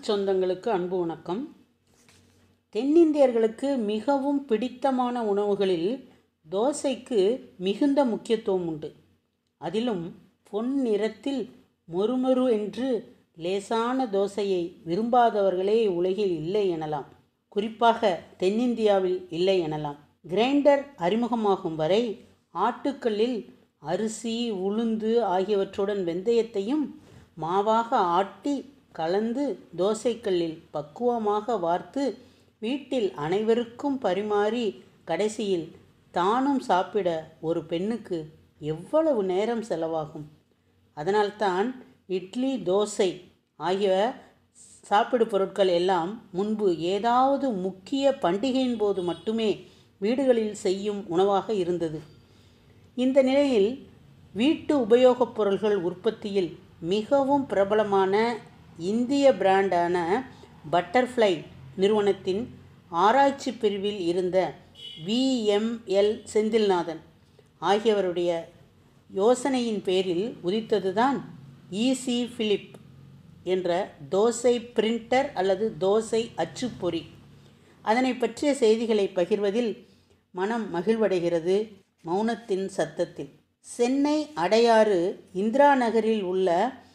சொந்தங்களுக்கு அன்பு வணக்கம் தென்னிந்தியர்களுக்கு மிகவும் பிடித்தமான உணவுகளில் தோசைக்கு மிகுந்த முக்கியத்துவம் உண்டு அதிலும் பொன் நிறத்தில் மொறுமொறு என்று லேசான தோசையை விரும்பாதவர்களே உலகில் இல்லை எனலாம் குறிப்பாக தென்னிந்தியாவில் இல்லை எனலாம் கிரைண்டர் அறிமுகமாகும் வரை ஆட்டுக்கல்லில் அரிசி உளுந்து ஆகியவற்றுடன் வெந்தயத்தையும் மாவாக ஆட்டி கலந்து தோசைக்கல்லில் பக்குவமாக வார்த்து வீட்டில் அனைவருக்கும் பரிமாறி கடைசியில் தானும் சாப்பிட ஒரு பெண்ணுக்கு எவ்வளவு நேரம் செலவாகும் அதனால்தான் இட்லி தோசை ஆகிய சாப்பிடு பொருட்கள் எல்லாம் முன்பு ஏதாவது முக்கிய பண்டிகையின் போது மட்டுமே வீடுகளில் செய்யும் உணவாக இருந்தது இந்த நிலையில் வீட்டு உபயோகப் பொருள்கள் உற்பத்தியில் மிகவும் பிரபலமான இந்திய பிராண்டான பட்டர்ஃப்ளை நிறுவனத்தின் ஆராய்ச்சி பிரிவில் இருந்த விஎம்எல் செந்தில்நாதன் ஆகியவருடைய யோசனையின் பேரில் உதித்ததுதான் ஈசி பிலிப் என்ற தோசை பிரிண்டர் அல்லது தோசை அச்சுப்பொறி அதனை பற்றிய செய்திகளை பகிர்வதில் மனம் மகிழ்வடைகிறது மௌனத்தின் சத்தத்தில் சென்னை அடையாறு இந்திரா நகரில் உள்ள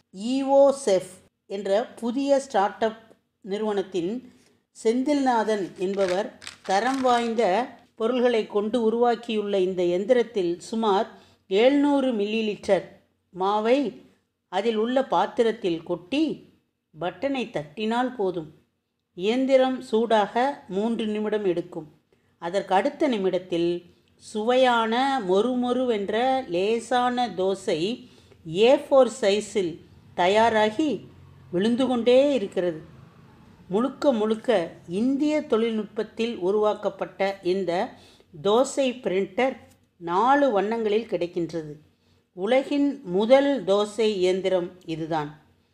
ஈஓசெஃப் என்ற புதிய ஸ்டார்ட் அப் நிறுவனத்தின் செந்தில்நாதன் என்பவர் தரம் வாய்ந்த பொருள்களை கொண்டு உருவாக்கியுள்ள இந்த எந்திரத்தில் சுமார் எழுநூறு மில்லி லிட்டர் மாவை அதில் உள்ள பாத்திரத்தில் கொட்டி பட்டனை தட்டினால் போதும் இயந்திரம் சூடாக மூன்று நிமிடம் எடுக்கும் அதற்கு அடுத்த நிமிடத்தில் சுவையான மொறுமொறுவென்ற லேசான தோசை ஏ ஃபோர் சைஸில் தயாராகி விழுந்து கொண்டே இருக்கிறது முழுக்க முழுக்க இந்திய தொழில்நுட்பத்தில் உருவாக்கப்பட்ட இந்த தோசை பிரிண்டர் நாலு வண்ணங்களில் கிடைக்கின்றது உலகின் முதல் தோசை இயந்திரம் இதுதான்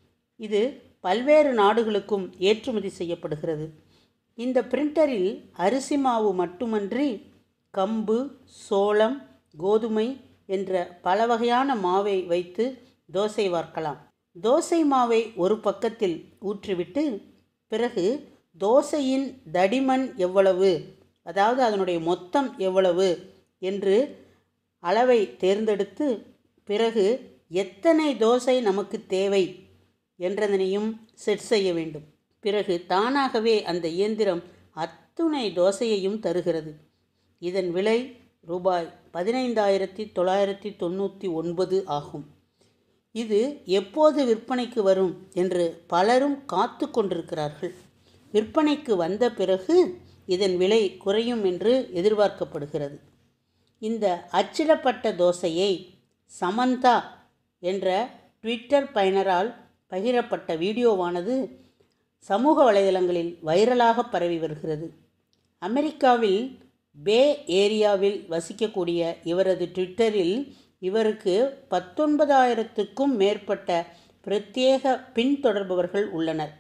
இது பல்வேறு நாடுகளுக்கும் ஏற்றுமதி செய்யப்படுகிறது இந்த பிரிண்டரில் அரிசி மாவு மட்டுமன்றி கம்பு சோளம் கோதுமை என்ற பல வகையான மாவை வைத்து தோசை வார்க்கலாம் தோசை மாவை ஒரு பக்கத்தில் ஊற்றிவிட்டு பிறகு தோசையின் தடிமன் எவ்வளவு அதாவது அதனுடைய மொத்தம் எவ்வளவு என்று அளவை தேர்ந்தெடுத்து பிறகு எத்தனை தோசை நமக்கு தேவை என்றதனையும் செட் செய்ய வேண்டும் பிறகு தானாகவே அந்த இயந்திரம் அத்துணை தோசையையும் தருகிறது இதன் விலை ரூபாய் பதினைந்தாயிரத்தி தொள்ளாயிரத்தி தொண்ணூற்றி ஒன்பது ஆகும் இது எப்போது விற்பனைக்கு வரும் என்று பலரும் காத்து கொண்டிருக்கிறார்கள் விற்பனைக்கு வந்த பிறகு இதன் விலை குறையும் என்று எதிர்பார்க்கப்படுகிறது இந்த அச்சிடப்பட்ட தோசையை சமந்தா என்ற ட்விட்டர் பயனரால் பகிரப்பட்ட வீடியோவானது சமூக வலைதளங்களில் வைரலாக பரவி வருகிறது அமெரிக்காவில் பே ஏரியாவில் வசிக்கக்கூடிய இவரது ட்விட்டரில் இவருக்கு பத்தொன்பதாயிரத்துக்கும் மேற்பட்ட பிரத்யேக பின்தொடர்பவர்கள் உள்ளனர்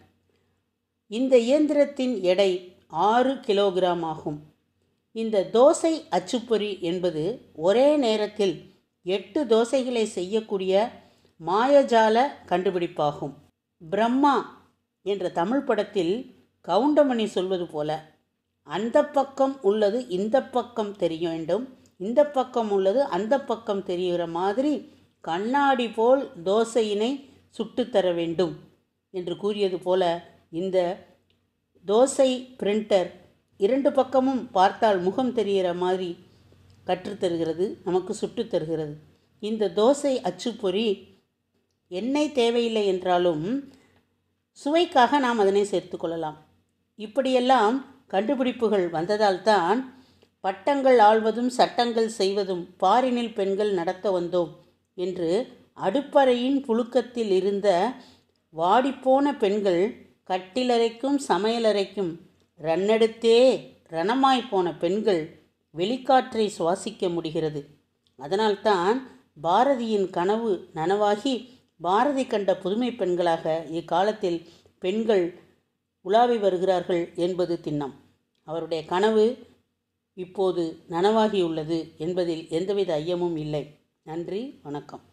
இந்த இயந்திரத்தின் எடை ஆறு கிலோகிராம் ஆகும் இந்த தோசை அச்சுப்பொறி என்பது ஒரே நேரத்தில் எட்டு தோசைகளை செய்யக்கூடிய மாயஜால கண்டுபிடிப்பாகும் பிரம்மா என்ற தமிழ் படத்தில் கவுண்டமணி சொல்வது போல அந்த பக்கம் உள்ளது இந்த பக்கம் தெரிய வேண்டும் இந்த பக்கம் உள்ளது அந்த பக்கம் தெரிகிற மாதிரி கண்ணாடி போல் தோசையினை சுட்டுத்தர வேண்டும் என்று கூறியது போல இந்த தோசை பிரிண்டர் இரண்டு பக்கமும் பார்த்தால் முகம் தெரிகிற மாதிரி கற்றுத்தருகிறது நமக்கு சுட்டுத் தருகிறது இந்த தோசை அச்சுப்பொறி எண்ணெய் தேவையில்லை என்றாலும் சுவைக்காக நாம் அதனை சேர்த்துக்கொள்ளலாம் இப்படியெல்லாம் கண்டுபிடிப்புகள் வந்ததால்தான் பட்டங்கள் ஆள்வதும் சட்டங்கள் செய்வதும் பாரினில் பெண்கள் நடத்த வந்தோம் என்று அடுப்பறையின் புழுக்கத்தில் இருந்த வாடிப்போன பெண்கள் கட்டிலறைக்கும் சமையலறைக்கும் ரன்னெடுத்தே ரணமாய் போன பெண்கள் வெளிக்காற்றை சுவாசிக்க முடிகிறது அதனால்தான் பாரதியின் கனவு நனவாகி பாரதி கண்ட புதுமை பெண்களாக இக்காலத்தில் பெண்கள் உலாவி வருகிறார்கள் என்பது திண்ணம் அவருடைய கனவு இப்போது நனவாகியுள்ளது என்பதில் எந்தவித ஐயமும் இல்லை நன்றி வணக்கம்